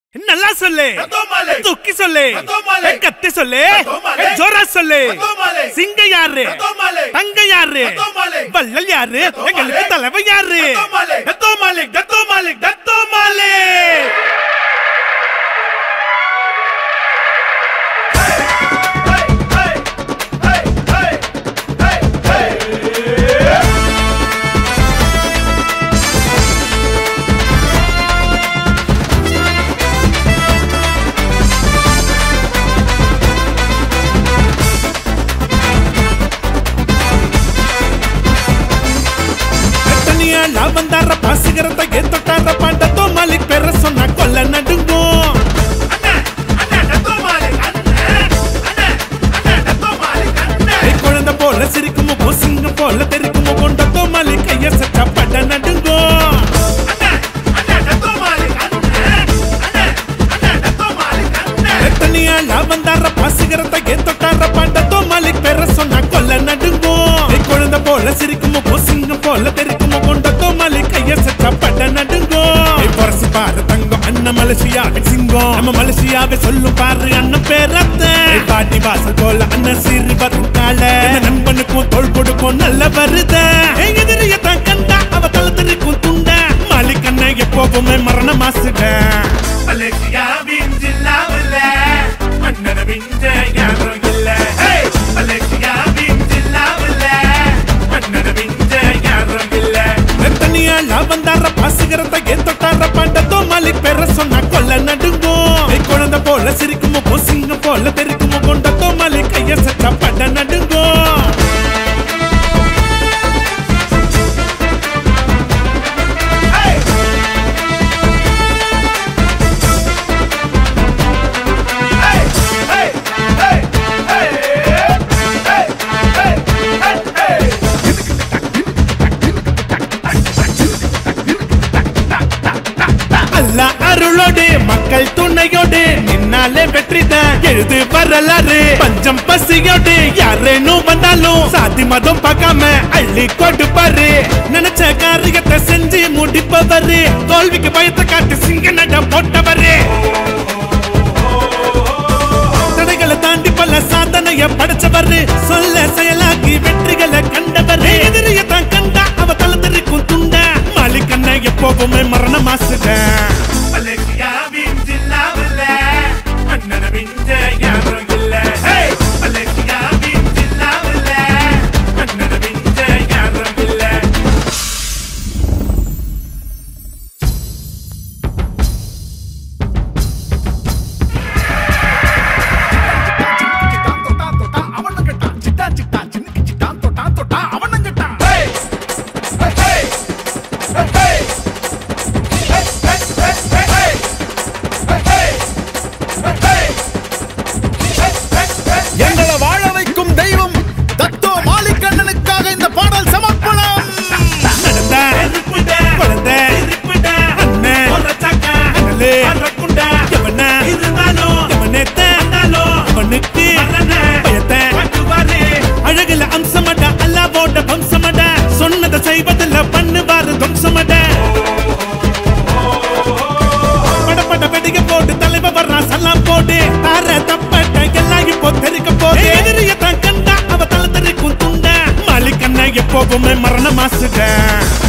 நல்லா சொல்லு ரத்தோமாலே. துக்கி சொல்லு ரத்தோமாலே. கத்தி சொல்லு ரத்தோமாலே. ஜோரா சொல்லு ரத்தோமாலே. சிங்க யாரு ரத்தோமாலே. தங்க யாரு ரத்தோமாலே. வள்ளல் யாரு ரத்தோமாலே. எங்களுக்கு தலைவன் யாரு ரத்தோமாலே. கத்தோ மாலிக் கத்தோ மாலிக் கத்தோ மாலிக் தனியா லாபந்தார பாசுகிறத ஏத்தொட்டார பாண்டத்தோ மாலிக் பேர சொன்னா கொல்ல நடுங்கும் கை குழந்தை போல சிரிக்குமோ பொசுங்க போல தெரிக்குமோ கொண்டத்தோ மாலிக் கைய சச்சா பட நடுங்கும் தனியா லாபந்தார பாசுகிறத ஏத்தொட்டார பாண்டத்தோ மாலிக் பேர சொன்னா கொல்ல நடுங்கும் கை குழந்தை போல சிரிக்குமோ பொசுங்க போல தெரிக்குமோ கொண்டத்தோ மாலிக் கைய சச்சா பட நடுங்கும் கை பொரசு பாரு தங்கம் அண்ணன் மலேசியாவின் சிங்கம் நம்ம மலேசியாவை சொல்லும் பாரு அண்ணன் பேரத்த பாட்டி வாசல் போல அண்ணன் சீறி வரும் கால எந்த நண்பனுக்கும் தோள் கொடுக்கும் நல்ல வருத எதிரிய தான் கண்டா அவ தலை தெரிக்கும் துண்ட மாலிக் அண்ணன் எப்போவுமே மரண மாசுட மலேசியாவின் ஜில்லாவில் மன்னன விஞ்ச யாரும் இல்ல மலேசியாவின் ஜில்லாவில் மன்னன விஞ்ச யாரும் இல்ல தனியா லாபந்தார பாசுகிறத ஏன் தொட்டார பாண்டத்தோ மாலிக் பேர சொன்னா கொல்ல நடுங்கும் கை குழந்தை போல சிரிக்குமோ பொசிங்க போல தெரிக்குமோ கொண்டத்தோ மாலிக் கைய சச்சா பட நடுங்கும் அல்ல அருளோடு மக்கள் துணையோடு நின்னாலே வெற்றிதான் எழுது வரலாறு பஞ்சம் பசியோடு யாரேனும் வந்தாலும் சாதி மதம் பார்க்காம அள்ளி கொடுப்பாரு நினைச்ச காரியத்தை செஞ்சு முடிப்பவரு தோல்விக்கு பயத்தை காட்டு சிங்க நட போட்டவரு தடைகளை தாண்டி பல சாதனைய படைச்சவரு சொல்ல செயலாக்கி வெற்றிகளை கண்டவரு எதிரிய தான் கண்டா அவ தலை தெரிக்கும் துண்டா மாலிக் எப்போவுமே மரண மாசுட மலேசியாவின் ஜில்லாவில் மன்னன விஞ்ச யாரும் இல்ல மலேசியாவின் ஜில்லாவில் மன்னன விஞ்ச யாரும் இல்ல எங்களை வாழ வைக்கும் தெய்வம் தத்தோ மாலிக்கண்ணனுக்காக இந்த பாடல் சமர்ப்பணம் நடந்தா குழந்தை அண்ணன் அண்ணலே எவனா எவனேத்த அவனுக்கு பயத்தை அழகுல அம்சமட அல்லாவோட வம்சமட சொன்னதை செய்வதில்ல பண்ணுவாரு துவம்சமட படப்பட வெடிக்க போட்டு தலைவ வர்றான் சல்லாம் போடு தார தப்பட்ட எல்லாம் இப்போ தெரிக்க போது எதிரிய தான் கண்டா அவ தலை தெரிக்கும் துண்ட மாலிக் அண்ணன் எப்போவுமே மரண மாசுட